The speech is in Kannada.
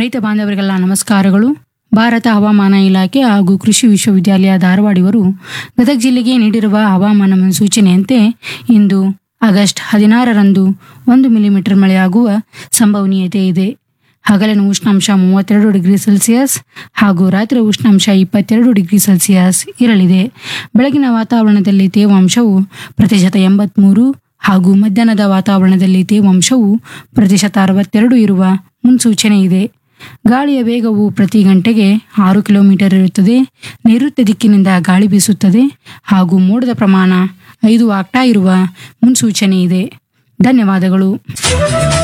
ರೈತ ಬಾಂಧವರಿಗೆಲ್ಲ ನಮಸ್ಕಾರಗಳು ಭಾರತ ಹವಾಮಾನ ಇಲಾಖೆ ಹಾಗೂ ಕೃಷಿ ವಿಶ್ವವಿದ್ಯಾಲಯ ಧಾರವಾಡಿವರು ಗದಗ ಜಿಲ್ಲೆಗೆ ನೀಡಿರುವ ಹವಾಮಾನ ಮುನ್ಸೂಚನೆಯಂತೆ ಇಂದು ಆಗಸ್ಟ್ ಹದಿನಾರರಂದು ಒಂದು ಮಿಲಿಮೀಟರ್ ಮಳೆಯಾಗುವ ಸಂಭವನೀಯತೆ ಇದೆ ಹಗಲಿನ ಉಷ್ಣಾಂಶ ಮೂವತ್ತೆರಡು ಡಿಗ್ರಿ ಸೆಲ್ಸಿಯಸ್ ಹಾಗೂ ರಾತ್ರಿ ಉಷ್ಣಾಂಶ ಇಪ್ಪತ್ತೆರಡು ಡಿಗ್ರಿ ಸೆಲ್ಸಿಯಸ್ ಇರಲಿದೆ ಬೆಳಗಿನ ವಾತಾವರಣದಲ್ಲಿ ತೇವಾಂಶವು ಪ್ರತಿಶತ ಎಂಬತ್ಮೂರು ಹಾಗೂ ಮಧ್ಯಾಹ್ನದ ವಾತಾವರಣದಲ್ಲಿ ತೇವಾಂಶವು ಪ್ರತಿಶತ ಅರವತ್ತೆರಡು ಇರುವ ಮುನ್ಸೂಚನೆ ಇದೆ ಗಾಳಿಯ ವೇಗವು ಪ್ರತಿ ಗಂಟೆಗೆ ಆರು ಕಿಲೋಮೀಟರ್ ಇರುತ್ತದೆ ನೈಋತ್ಯ ದಿಕ್ಕಿನಿಂದ ಗಾಳಿ ಬೀಸುತ್ತದೆ ಹಾಗೂ ಮೋಡದ ಪ್ರಮಾಣ ಐದು ಆಕ್ಟಾ ಇರುವ ಮುನ್ಸೂಚನೆ ಇದೆ ಧನ್ಯವಾದಗಳು